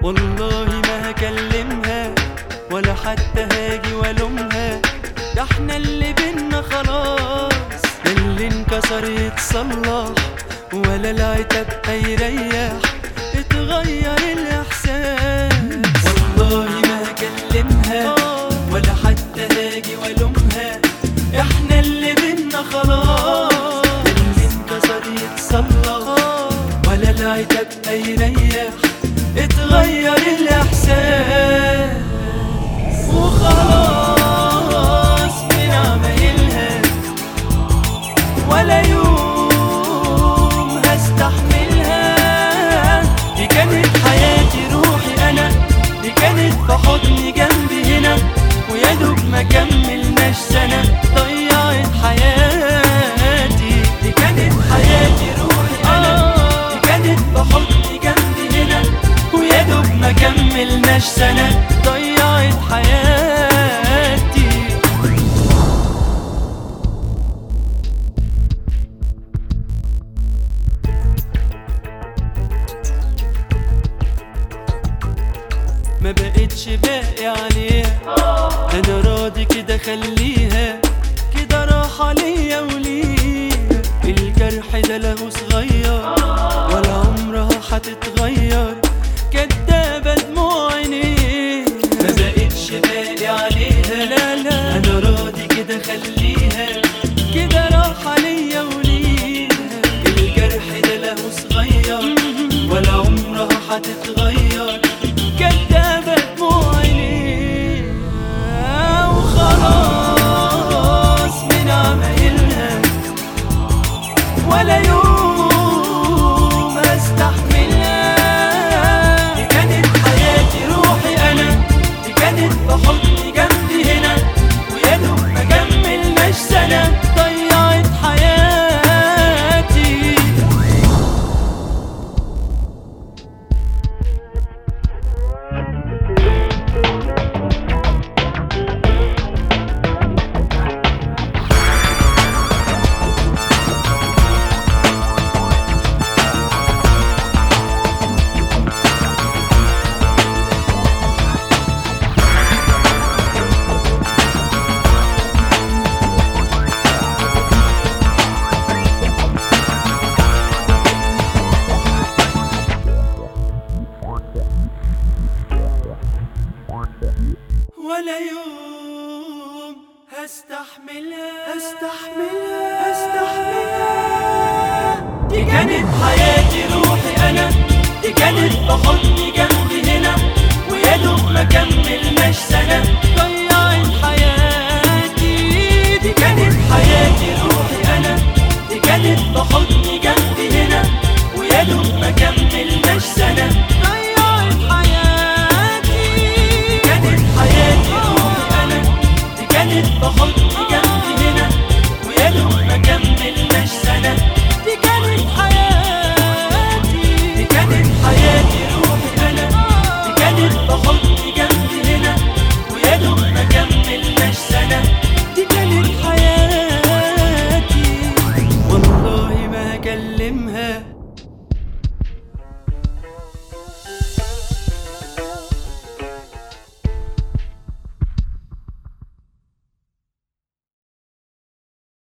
والله ما هكلمها ولا حتى هاجي والومها ده احنا اللي بينا خلاص ده اللي انكسر يتصلح ولا العتاب هيريح اتغير الاحساس والله ما هكلمها ولا حتى هاجي والومها احنا اللي بينا خلاص ده اللي انكسر يتصلح ولا العتاب هيريح اتغير الاحساس وخلاص من عمايلها ولا يوم هستحملها دي كانت حياتي روحي انا دي كانت في حضني جنبي هنا ويا دوب ما كملناش سنة ضيعت حياتي دي كانت حياتي روحي انا دي كانت في حضني جنبي هنا ويا دوب ما كملناش سنة ضيعت حياتي ما بقتش باقي عليها انا راضي كده خليها كده راحة ليا وليها الجرح ده له صغير ولا عمرها هتتغير كدابة دموع عينيها ما بقتش باقي عليها لا لا انا راضي كده خليها كده راحة ليا وليها الجرح ده له صغير ولا عمرها هتتغير كدابة دموع عينيها وخلاص من عمايلها ولا يوم استحملها دي كانت حياتي روحي انا دي كانت في حضني جنبي هنا ويا دوب ما كملناش سنة ضيعت حياتي ولا يوم هستحملها هستحملها هستحملها دي كانت حياتي روحي انا دي كانت بحضن